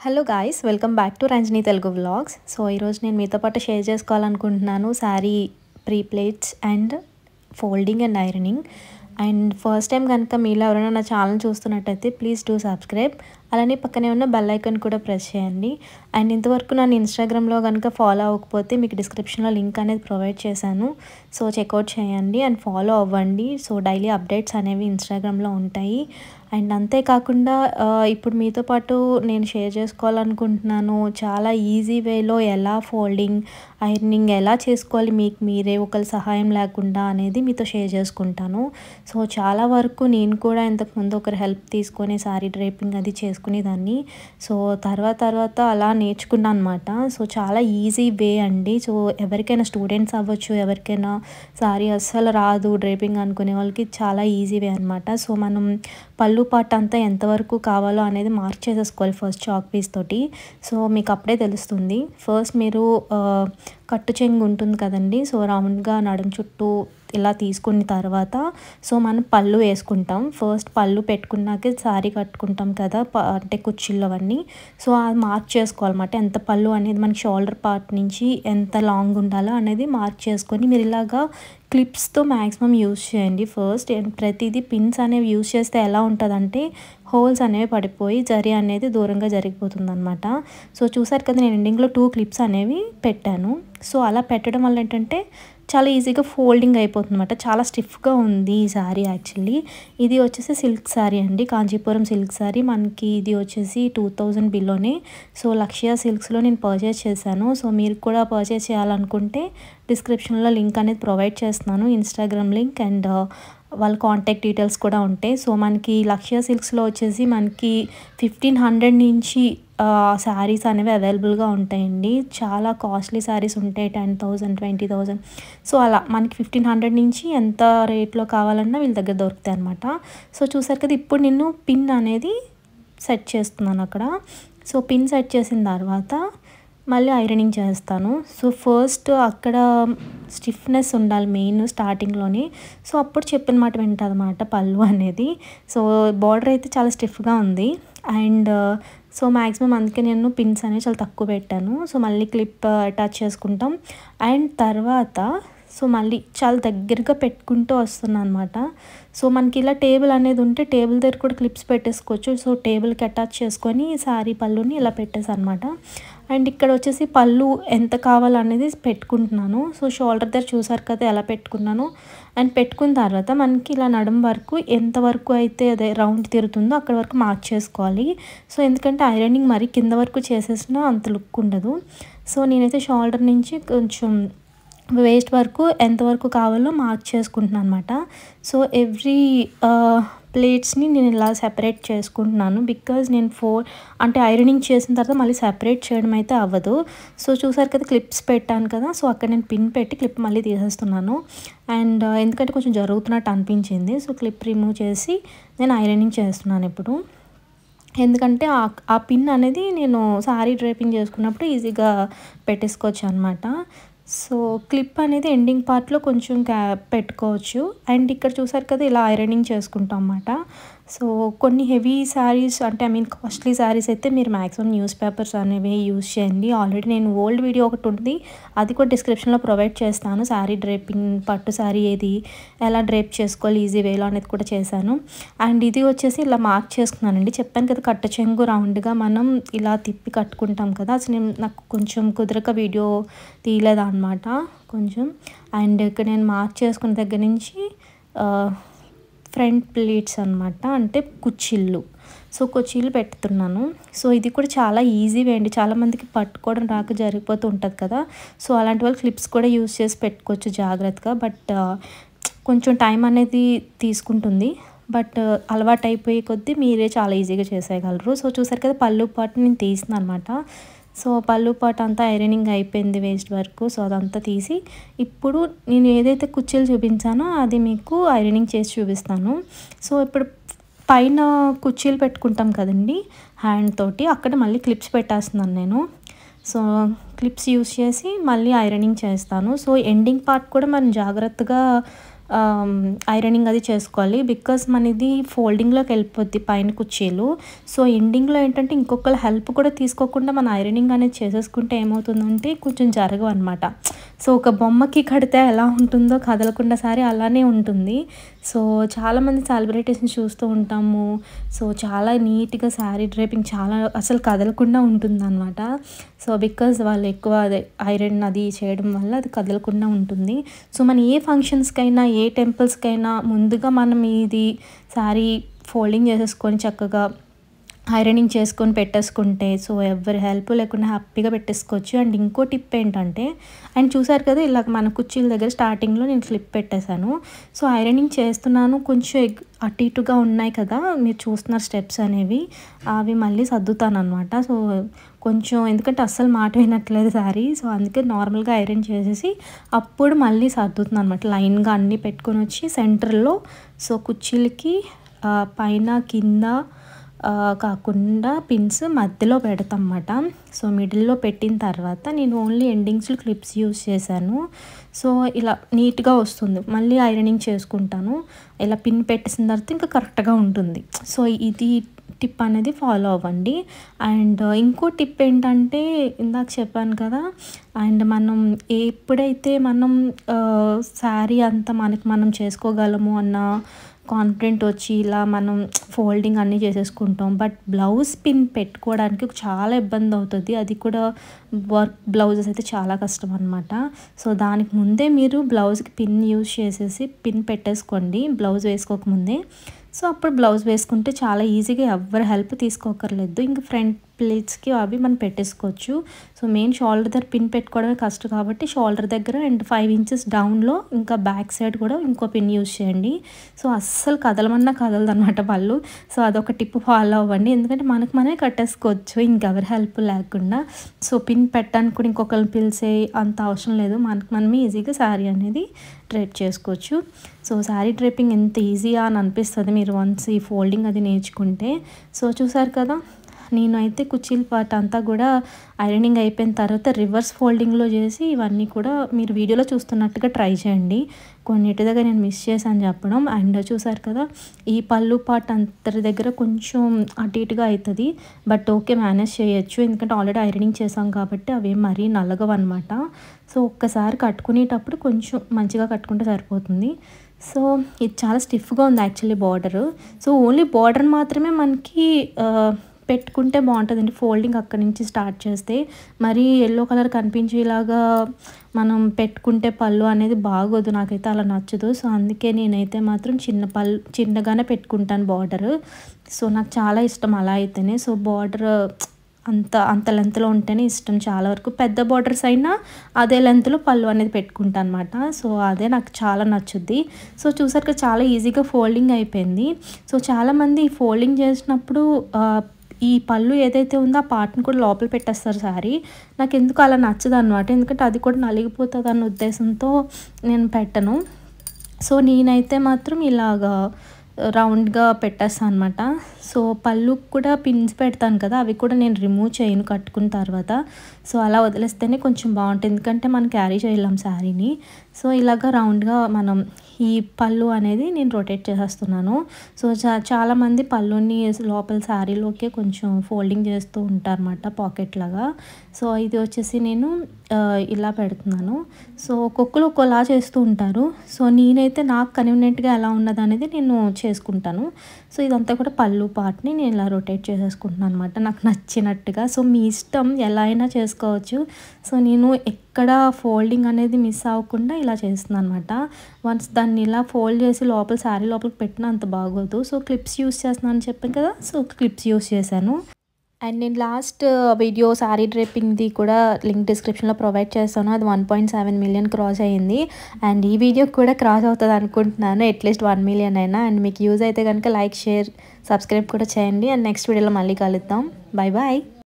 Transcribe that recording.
hello guys welcome back to Ranjani Telugu vlogs so ఈరోజు నేను మీతో పాటు షేర్ చేసుకోవాలనుకుంటున్నాను saree pre pleats and folding and ironing and first time కనుక మీలో ఎవరైనా నా ఛానల్ చూస్తున్నట్టయితే ప్లీజ్ డూ సబ్స్క్రైబ్ అలానే పక్కనే ఉన్న బెల్ ఐకాన్ కూడా ప్రెస్ చేయండి అండ్ ఇంతవరకు నన్ను ఇన్స్టాగ్రామ్లో కనుక ఫాలో అవ్వకపోతే మీకు డిస్క్రిప్షన్లో లింక్ అనేది ప్రొవైడ్ చేశాను సో చెక్అవుట్ చేయండి అండ్ ఫాలో అవ్వండి సో డైలీ అప్డేట్స్ అనేవి ఇన్స్టాగ్రామ్లో ఉంటాయి అండ్ అంతేకాకుండా ఆ, ఇప్పుడు మీతో పాటు నేను షేర్ చేసుకోవాలనుకుంటున్నాను చాలా ఈజీ వేలో ఎలా ఫోల్డింగ్ ఐరనింగ్ ఎలా చేసుకోవాలి మీకు మీరే ఒకరి సహాయం లేకుండా అనేది మీతో షేర్ చేసుకుంటాను సో చాలా వరకు నేను కూడా ఇంతకుముందు ఒకరి హెల్ప్ తీసుకొని సారీ డ్రైపింగ్ అది చేసుకునేదాన్ని సో తర్వాత తర్వాత అలా నేర్చుకున్నాను అనమాట సో చాలా ఈజీ వే అండి సో ఎవరికైనా స్టూడెంట్స్ అవ్వచ్చు ఎవరికైనా సారీ అస్సలు రాదు డ్రైపింగ్ అనుకునే వాళ్ళకి చాలా ఈజీ వే అనమాట సో మనం పళ్ళు పాట అంతా ఎంతవరకు కావాలో అనేది మార్క్ చేసేసుకోవాలి ఫస్ట్ చాక్ పీస్ తోటి సో మీకు అప్పుడే తెలుస్తుంది ఫస్ట్ మీరు ఆ, కట్టు చెంగు ఉంటుంది కదండి సో రౌండ్గా నడుం చుట్టూ ఇలా తీసుకున్న తర్వాత సో మనం పళ్ళు వేసుకుంటాం ఫస్ట్ పళ్ళు పెట్టుకున్నాకే సారీ కట్టుకుంటాం కదా ప- అంటే కుర్చీలు అవన్నీ సో అది మార్క్ చేసుకోవాలన్నమాట ఎంత పళ్ళు అనేది మనకి షోల్డర్ పార్ట్ నుంచి ఎంత లాంగ్ ఉండాలో అనేది మార్క్ చేసుకొని మీరు ఇలాగా క్లిప్స్తో మ్యాక్సిమం యూస్ చేయండి ఫస్ట్ అండ్ ప్రతిదీ పిన్స్ అనేవి యూస్ చేస్తే ఎలా ఉంటుందంటే హోల్స్ అనేవి పడిపోయి జరి అనేది దూరంగా జరిగిపోతుంది అనమాట సో చూసారు కదా నేను ఎండింగ్లో టూ క్లిప్స్ అనేవి పెట్టాను సో అలా పెట్టడం వల్ల ఏంటంటే చాలా ఈజీగా ఫోల్డింగ్ అయిపోతుంది అనమాట చాలా స్టిఫ్గా ఉంది ఈ శారీ యాక్చువల్లీ ఇది వచ్చేసి సిల్క్ శారీ అండి కాంచీపురం సిల్క్ శారీ మనకి ఇది వచ్చేసి టూ థౌజండ్ బిలోనే సో లక్షియా సిల్క్స్లో నేను పర్చేస్ చేశాను సో మీరు కూడా పర్చేస్ చేయాలనుకుంటే డిస్క్రిప్షన్లో లింక్ అనేది ప్రొవైడ్ చేస్తున్నాను ఇన్స్టాగ్రామ్ లింక్ అండ్ వాళ్ళ కాంటాక్ట్ డీటెయిల్స్ కూడా ఉంటాయి సో మనకి లక్షియా సిల్క్స్లో వచ్చేసి మనకి ఫిఫ్టీన్ హండ్రెడ్ నుంచి శారీస్ అనేవి అవైలబుల్గా ఉంటాయండి చాలా కాస్ట్లీ శారీస్ ఉంటాయి ten thousand twenty thousand so అలా మనకి ఫిఫ్టీన్ హండ్రెడ్ నుంచి ఎంత రేట్లో కావాలన్నా వీళ్ళ దగ్గర దొరుకుతాయి అనమాట సో చూసారు కదా ఇప్పుడు నేను పిన్ అనేది సెట్ చేస్తున్నాను అక్కడ సో పిన్ సెట్ చేసిన తర్వాత మళ్ళీ ఐరనింగ్ చేస్తాను సో ఫస్ట్ అక్కడ స్టిఫ్నెస్ ఉండాలి మెయిన్ స్టార్టింగ్లోనే సో అప్పుడు చెప్పిన మాట వింటుంది అనమాట పళ్ళు అనేది సో బార్డర్ అయితే చాలా స్టిఫ్గా ఉంది అండ్ సో మ్యాక్సిమం అందుకే నేను పిన్స్ అనేవి చాలా తక్కువ పెట్టాను సో మళ్ళీ క్లిప్ అటాచ్ చేసుకుంటాం అండ్ తర్వాత సో మళ్ళీ చాలా దగ్గరగా పెట్టుకుంటూ వస్తున్నాను అనమాట సో మనకి ఇలా టేబుల్ అనేది ఉంటే టేబుల్ దగ్గర కూడా క్లిప్స్ పెట్టేసుకోవచ్చు సో టేబుల్కి అటాచ్ చేసుకొని శారీ పళ్ళుని ఇలా పెట్టేసి అనమాట అండ్ ఇక్కడ వచ్చేసి పళ్ళు ఎంత కావాలనేది పెట్టుకుంటున్నాను సో షోల్డర్ దగ్గర చూసారు కదా ఎలా పెట్టుకున్నాను అండ్ పెట్టుకున్న తర్వాత మనకి ఇలా నడుం వరకు ఎంత వరకు అయితే అదే రౌండ్ తిరుగుతుందో అక్కడ వరకు మార్క్ చేసుకోవాలి సో ఎందుకంటే ఐరనింగ్ మరి కింద వరకు చేసేసినా అంత లుక్ ఉండదు సో నేనైతే షోల్డర్ నుంచి కొంచెం వేస్ట్ వరకు ఎంతవరకు కావాలో మార్క్ చేసుకుంటున్నాను అనమాట సో ఎవ్రీ ప్లేట్స్ని నేను ఇలా సెపరేట్ చేసుకుంటున్నాను బికాజ్ నేను ఫోర్ అంటే ఐరనింగ్ చేసిన తర్వాత మళ్ళీ సెపరేట్ చేయడం అయితే అవ్వదు సో చూసారు కదా క్లిప్స్ పెట్టాను కదా సో అక్కడ నేను పిన్ పెట్టి క్లిప్ మళ్ళీ తీసేస్తున్నాను అండ్ ఎందుకంటే కొంచెం జరుగుతున్నట్టు అనిపించింది సో క్లిప్ రిమూవ్ చేసి నేను ఐరనింగ్ చేస్తున్నాను ఇప్పుడు ఎందుకంటే ఆ ఆ పిన్ అనేది నేను సారీ డ్రైపింగ్ చేసుకున్నప్పుడు ఈజీగా పెట్టేసుకోవచ్చు అనమాట సో క్లిప్ అనేది ఎండింగ్ పార్ట్లో కొంచెం క్యా పెట్టుకోవచ్చు అండ్ ఇక్కడ చూసారు కదా ఇలా ఐరనింగ్ చేసుకుంటాం అన్నమాట సో కొన్ని హెవీ శారీస్ అంటే ఐ మీన్ కాస్ట్లీ శారీస్ అయితే మీరు మ్యాక్సిమం న్యూస్ పేపర్స్ అనేవి యూస్ చేయండి ఆల్రెడీ నేను ఓల్డ్ వీడియో ఒకటి ఉంది అది కూడా డిస్క్రిప్షన్లో ప్రొవైడ్ చేస్తాను శారీ డ్రేపింగ్ పట్టు శారీ ఏది ఎలా డ్రేప్ చేసుకోవాలి ఈజీ వేలో అనేది కూడా చేశాను అండ్ ఇది వచ్చేసి ఇలా మార్క్ చేసుకున్నానండి చెప్పాను కదా కట్ట చెంగు రౌండ్గా మనం ఇలా తిప్పి కట్టుకుంటాం కదా అసలు నేను నాకు కొంచెం కుదరక వీడియో తీయలేదు అనమాట కొంచెం అండ్ ఇక్కడ నేను మార్క్ చేసుకున్న దగ్గర నుంచి ఆ, ఫ్రంట్ ప్లేట్స్ అనమాట అంటే కుచ్చిళ్ళు సో కుచ్చిళ్ళు పెడుతున్నాను సో ఇది కూడా చాలా ఈజీ వేయండి చాలామందికి పట్టుకోవడం రాక జరిగిపోతూ ఉంటుంది కదా సో అలాంటి వాళ్ళు క్లిప్స్ కూడా యూస్ చేసి పెట్టుకోవచ్చు జాగ్రత్తగా బట్ కొంచెం టైం అనేది తీసుకుంటుంది బట్ అలవాటు అయిపోయే కొద్దీ మీరే చాలా ఈజీగా చేసేయగలరు సో చూసారు కదా పళ్ళు పాటు నేను తీసిన అనమాట సో పళ్ళు పాటు అంతా ఐరనింగ్ అయిపోయింది వేస్ట్ వరకు సో అదంతా తీసి ఇప్పుడు నేను ఏదైతే కుర్చీలు చూపించానో అది మీకు ఐరనింగ్ చేసి చూపిస్తాను సో ఇప్పుడు పైన కుర్చీలు పెట్టుకుంటాం కదండి హ్యాండ్ తోటి అక్కడ మళ్ళీ క్లిప్స్ పెట్టేస్తున్నాను నేను సో క్లిప్స్ యూస్ చేసి మళ్ళీ ఐరనింగ్ చేస్తాను సో ఎండింగ్ పార్ట్ కూడా మనం జాగ్రత్తగా ఐరనింగ్ అది చేసుకోవాలి బికాస్ మనది ఫోల్డింగ్లోకి వెళ్ళిపోద్ది పైన కుర్చీలు సో ఎండింగ్లో ఏంటంటే ఇంకొకళ్ళ హెల్ప్ కూడా తీసుకోకుండా మన ఐరనింగ్ అనేది చేసేసుకుంటే ఏమవుతుందంటే కొంచెం జరగవు అనమాట సో ఒక బొమ్మకి కడితే ఎలా ఉంటుందో కదలకుండా సారీ అలానే ఉంటుంది సో చాలామంది సెలబ్రిటీస్ని చూస్తూ ఉంటాము సో చాలా నీట్గా శారీ డ్రేపింగ్ చాలా అసలు కదలకుండా ఉంటుంది అనమాట సో బికాజ్ వాళ్ళు ఎక్కువ అదే ఐరన్ అది చేయడం వల్ల అది కదలకుండా ఉంటుంది సో మన ఏ ఫంక్షన్స్కైనా ఏ టెంపుల్స్కైనా ముందుగా మనం ఇది శారీ ఫోల్డింగ్ చేసేసుకొని చక్కగా ఐరనింగ్ చేసుకొని పెట్టేసుకుంటే సో ఎవరి హెల్ప్ లేకుండా హ్యాపీగా పెట్టేసుకోవచ్చు అండ్ ఇంకో టిప్ ఏంటంటే అండ్ చూసారు కదా ఇలా మన కుర్చీల దగ్గర స్టార్టింగ్లో నేను క్లిప్ పెట్టేశాను సో ఐరనింగ్ చేస్తున్నాను కొంచెం ఎగ్- అటు ఇటుగా ఉన్నాయి కదా మీరు చూస్తున్నారు స్టెప్స్ అనేవి అవి మళ్ళీ సర్దుతాను అనమాట సో కొంచెం ఎందుకంటే అస్సలు మాట వినట్లేదు సారీ సో అందుకే నార్మల్గా ఐరన్ చేసేసి అప్పుడు మళ్ళీ సర్దుతున్నాను అనమాట లైన్గా అన్నీ పెట్టుకొని వచ్చి సెంటర్లో సో కుర్చీలకి ఆ, పైన కింద ఆ, కాకుండా పిన్స్ మధ్యలో పెడతాం అన్నమాట సో మిడిల్లో పెట్టిన తర్వాత నేను ఓన్లీ ఎండింగ్స్లో క్లిప్స్ యూస్ చేశాను సో ఇలా నీట్గా వస్తుంది మళ్ళీ ఐరనింగ్ చేసుకుంటాను ఇలా పిన్ పెట్టేసిన తర్వాత ఇంకా కరెక్ట్గా ఉంటుంది సో ఇది టిప్ అనేది ఫాలో అవ్వండి అండ్ ఇంకో టిప్ ఏంటంటే ఇందాక చెప్పాను కదా అండ్ మనం ఎప్పుడైతే మనం శారీ అంతా మనకి మనం చేసుకోగలము అన్న కాన్ఫిడెంట్ వచ్చి ఇలా మనం ఫోల్డింగ్ అన్నీ చేసేసుకుంటాం బట్ బ్లౌజ్ పిన్ పెట్టుకోవడానికి చాలా ఇబ్బంది అవుతుంది అది కూడా వర్క్ బ్లౌజెస్ అయితే చాలా కష్టం అనమాట సో దానికి ముందే మీరు బ్లౌజ్కి పిన్ యూజ్ చేసేసి పిన్ పెట్టేసుకోండి బ్లౌజ్ వేసుకోకముందే సో అప్పుడు బ్లౌజ్ వేసుకుంటే చాలా ఈజీగా ఎవరి హెల్ప్ తీసుకోకర్లేదు ఇంకా ఫ్రంట్ ప్లేట్స్కి అవి మనం పెట్టేసుకోవచ్చు సో మెయిన్ షోల్డర్ దగ్గర పిన్ పెట్టుకోవడమే కష్టం కాబట్టి షోల్డర్ దగ్గర అండ్ ఫైవ్ ఇంచెస్ డౌన్లో ఇంకా బ్యాక్ సైడ్ కూడా ఇంకో పిన్ యూజ్ చేయండి సో అస్సలు కదలమన్నా కదలదు అనమాట వాళ్ళు సో అదొక టిప్ ఫాలో అవ్వండి ఎందుకంటే మనకు మనమే కట్టేసుకోవచ్చు ఇంకెవరి హెల్ప్ లేకుండా సో పిన్ పెట్టడానికి కూడా ఇంకొకరిని పిలిచే అంత అవసరం లేదు మనకు మనమే ఈజీగా శారీ అనేది డ్రేప్ చేసుకోవచ్చు సో శారీ డ్రేపింగ్ ఎంత ఈజీగా అని అనిపిస్తుంది మీరు వన్స్ ఈ ఫోల్డింగ్ అది నేర్చుకుంటే సో చూసారు కదా నేను అయితే కుర్చీల పార్ట్ అంతా కూడా ఐరనింగ్ అయిపోయిన తర్వాత రివర్స్ ఫోల్డింగ్లో చేసి ఇవన్నీ కూడా మీరు వీడియోలో చూస్తున్నట్టుగా ట్రై చేయండి కొన్నిటి దగ్గర నేను మిస్ చేశాను చెప్పడం అండ్ చూసారు కదా ఈ పళ్ళు పార్ట్ అంతటి దగ్గర కొంచెం అటు ఇటుగా అవుతుంది బట్ ఓకే మేనేజ్ చేయొచ్చు ఎందుకంటే ఆల్రెడీ ఐరనింగ్ చేసాం కాబట్టి అవి మరీ నల్లగవు అనమాట సో ఒక్కసారి కట్టుకునేటప్పుడు కొంచెం మంచిగా కట్టుకుంటే సరిపోతుంది సో ఇది చాలా స్టిఫ్గా ఉంది actually border so only border మాత్రమే మనకి ఆ, పెట్టుకుంటే బాగుంటుందండి ఫోల్డింగ్ అక్కడి నుంచి స్టార్ట్ చేస్తే మరి ఎల్లో కలర్ కనిపించేలాగా మనం పెట్టుకుంటే పళ్ళు అనేది బాగోదు నాకైతే అలా నచ్చదు సో అందుకే నేనైతే మాత్రం చిన్న పళ్ళు చిన్నగానే పెట్టుకుంటాను బార్డర్ సో నాకు చాలా ఇష్టం అలా అయితేనే సో బార్డర్ అంత అంత లెంత్లో ఉంటేనే ఇష్టం చాలా వరకు పెద్ద బార్డర్స్ అయినా అదే లెంత్లో పళ్ళు అనేది పెట్టుకుంటాను అనమాట సో అదే నాకు చాలా నచ్చుద్ది సో చూసాక చాలా ఈజీగా ఫోల్డింగ్ అయిపోయింది సో చాలామంది ఈ ఫోల్డింగ్ చేసినప్పుడు ఆ, ఈ పళ్ళు ఏదైతే ఉందో ఆ పార్ట్ని కూడా లోపల పెట్టేస్తారు సారీ నాకు ఎందుకు అలా నచ్చదు అనమాట ఎందుకంటే అది కూడా నలిగిపోతుంది అన్న ఉద్దేశంతో నేను పెట్టను సో నేనైతే మాత్రం ఇలాగా రౌండ్గా పెట్టేస్తాను అనమాట సో పళ్ళు కూడా పిన్స్ పెడతాను కదా అవి కూడా నేను రిమూవ్ చేయను కట్టుకున్న తర్వాత సో అలా వదిలేస్తేనే కొంచెం బాగుంటుంది ఎందుకంటే మనం క్యారీ చేయలేం శారీని సో ఇలాగ రౌండ్గా మనం ఈ పళ్ళు అనేది నేను రొటేట్ చేసేస్తున్నాను సో చా చాలామంది పళ్ళుని లోపల శారీలోకే కొంచెం ఫోల్డింగ్ చేస్తూ ఉంటారన్నమాట పాకెట్ లాగా సో ఇది వచ్చేసి నేను ఆ, ఇలా పెడుతున్నాను సో ఒక్కొక్కరు ఒక్కోలా చేస్తూ ఉంటారు సో నేనైతే నాకు కన్వీనియంట్గా ఎలా ఉన్నది అనేది నేను చేసుకుంటాను సో ఇదంతా కూడా పళ్ళు పార్ట్ని నేను ఇలా రొటేట్ చేసేసుకుంటున్నాను అనమాట నాకు నచ్చినట్టుగా సో మీ ఇష్టం ఎలా అయినా చేసుకోవచ్చు సో నేను ఎక్కడ ఫోల్డింగ్ అనేది మిస్ అవ్వకుండా ఇలా చేస్తున్నాను అనమాట వన్స్ దాన్ని ఇలా ఫోల్డ్ చేసి లోపల శారీ లోపలికి పెట్టినా అంత బాగోదు సో క్లిప్స్ యూస్ చేస్తున్నాను అని చెప్పాను కదా సో క్లిప్స్ యూస్ చేశాను అండ్ నేను లాస్ట్ వీడియో శారీ డ్రేపింగ్ది కూడా లింక్ డిస్క్రిప్షన్లో ప్రొవైడ్ చేస్తాను అది one point seven million cross అయ్యింది అండ్ ఈ వీడియో కూడా క్రాస్ అవుతుంది అనుకుంటున్నాను అట్లీస్ట్ వన్ మిలియన్ అయినా అండ్ మీకు యూజ్ అయితే కనుక లైక్ షేర్ సబ్స్క్రైబ్ కూడా చేయండి అండ్ నెక్స్ట్ వీడియోలో మళ్ళీ కలుద్దాం బాయ్ బాయ్